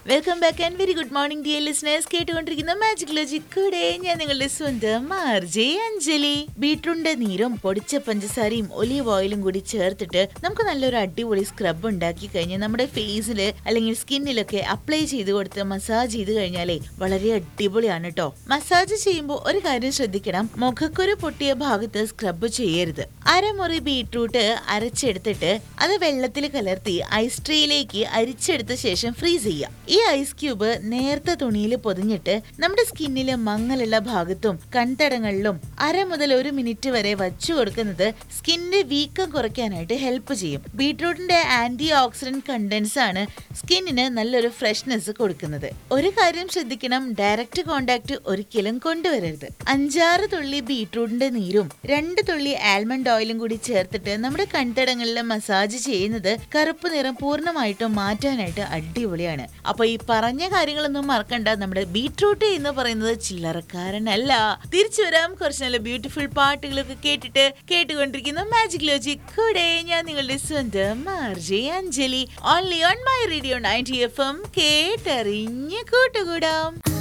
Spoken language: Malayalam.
welcome back and very good morning dear listeners കേട്ടുകൊണ്ടിരിക്കുന്ന മാജിക് ലോജിക് കൂടെ ഞാൻ നിങ്ങളുടെ സ്വന്തം ആർജെ അഞ്ജലി ബീട്രൂട്ടിന്റെ നീരും പൊടിച്ച പഞ്ചസാരയും ഒലീവ് ഓയിലും കൂടി ചേർത്തിട്ട് നമുക്ക് നല്ലൊരു അടിപൊളി സ്ക്രബ് ഉണ്ടാക്കി കഴിഞ്ഞ് നമ്മുടെ ഫേസിൽ അല്ലെങ്കിൽ സ്കിന്നിലൊക്കെ അപ്ലൈ ചെയ്ത് കൊടുത്ത് മസാജ് ചെയ്ത് കഴിഞ്ഞാലേ വളരെ അടിപൊളിയാണ് കേട്ടോ മസാജ് ചെയ്യുമ്പോൾ ഒരു കാര്യം ശ്രദ്ധിക്കണം മുഖക്കുരു പൊട്ടിയ ഭാഗത്ത് സ്ക്രബ് ചെയ്യരുത് അരമുറി ബീട്രൂട്ട് അരച്ചെടുത്തിട്ട് അത് വെള്ളത്തിൽ കലർത്തി ഐസ് ട്രേയിലേക്ക് അരിച്ചെടുത്ത ശേഷം ഫ്രീസ് ചെയ്യാം ഈ ഐസ് ക്യൂബ് നേർത്ത തുണിയിൽ പൊതിഞ്ഞിട്ട് നമ്മുടെ സ്കിന്നിലെ മങ്ങലുള്ള ഭാഗത്തും കൺതടങ്ങളിലും അര മുതൽ ഒരു മിനിറ്റ് വരെ വച്ചു കൊടുക്കുന്നത് സ്കിന്നിന്റെ വീക്കം കുറയ്ക്കാനായിട്ട് ഹെൽപ്പ് ചെയ്യും ബീട്രൂട്ടിന്റെ ആന്റി ഓക്സിഡന്റ് കണ്ടൻസ് ആണ് സ്കിന്നിന് നല്ലൊരു ഫ്രഷ്നെസ് കൊടുക്കുന്നത് ഒരു കാര്യം ശ്രദ്ധിക്കണം ഡയറക്റ്റ് കോണ്ടാക്ട് ഒരിക്കലും കൊണ്ടുവരരുത് അഞ്ചാറ് തുള്ളി ബീട്രൂട്ടിന്റെ നീരും രണ്ട് തുള്ളി ആൽമണ്ട് ഓയിലും കൂടി ചേർത്തിട്ട് നമ്മുടെ കൺതടങ്ങളിൽ മസാജ് ചെയ്യുന്നത് കറുപ്പ് നിറം പൂർണ്ണമായിട്ടും മാറ്റാനായിട്ട് അടിപൊളിയാണ് അപ്പൊ ഈ പറഞ്ഞ കാര്യങ്ങളൊന്നും മറക്കണ്ട നമ്മുടെ ബീട്രൂട്ട് എന്ന് പറയുന്നത് ചില്ലറക്കാരനല്ല തിരിച്ചു വരാം കുറച്ച് നല്ല ബ്യൂട്ടിഫുൾ പാട്ടുകളൊക്കെ കേട്ടിട്ട് കേട്ടുകൊണ്ടിരിക്കുന്ന മാജിക് ലോജിക് കൂടെ ഞാൻ നിങ്ങളുടെ സ്വന്തം RJ Anjali only on my radio ninety F M കേട്ടറിഞ്ഞ് കൂട്ടുകൂടാം